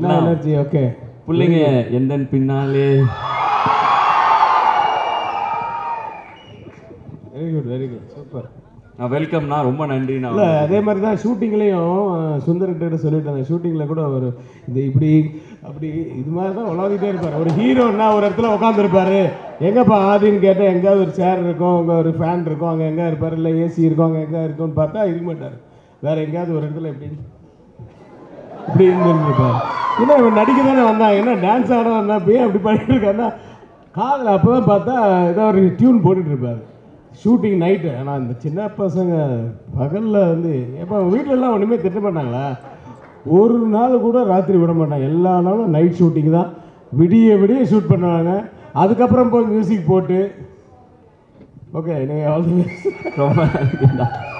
என்ன energy okay பிள்ளைங்க எந்த பின்னாலே very good very good super வெல்கம்ண்ணா ரொம்ப நன்றிண்ணா இல்லை அதே மாதிரி தான் ஷூட்டிங்லேயும் சுந்தர்கிட்ட சொல்லிட்டேன் ஷூட்டிங்கில் கூட ஒரு இந்த இப்படி அப்படி இது மாதிரி தான் உலாவிட்டே இருப்பார் ஒரு ஹீரோன்னா ஒரு இடத்துல உட்காந்துருப்பாரு எங்கேப்பா ஆதின்னு கேட்டால் எங்கேயாவது ஒரு சேர் இருக்கும் அங்கே ஒரு ஃபேன் இருக்கும் அங்கே எங்கே இருப்பார் இல்லை ஏசி இருக்கும் அங்கே எங்கே இருக்கும்னு பார்த்தா இருக்க மாட்டார் வேற எங்கேயாவது ஒரு இடத்துல எப்படி இப்படி இருந்துருப்பார் ஏன்னா இவன் நடிக்க தானே வந்தான் என்ன டான்ஸ் ஆட வந்தான் இப்பயே அப்படி பண்ணிட்டு இருக்காருன்னா காதில் அப்போ தான் பார்த்தா ஏதோ ஒரு டியூன் போட்டுட்டு இருப்பார் ஷூட்டிங் நைட்டு ஆனால் இந்த சின்ன பசங்க பகலில் வந்து எப்போ வீட்டிலலாம் ஒன்றுமே திட்ட மாட்டாங்களா ஒரு நாள் கூட ராத்திரி விட மாட்டாங்க எல்லா நாளும் நைட் ஷூட்டிங் தான் விடிய விடிய ஷூட் பண்ணுவாங்க அதுக்கப்புறம் போய் மியூசிக் போட்டு ஓகே நீங்கள் ஆல் தி ரொம்ப நன்றிண்ணா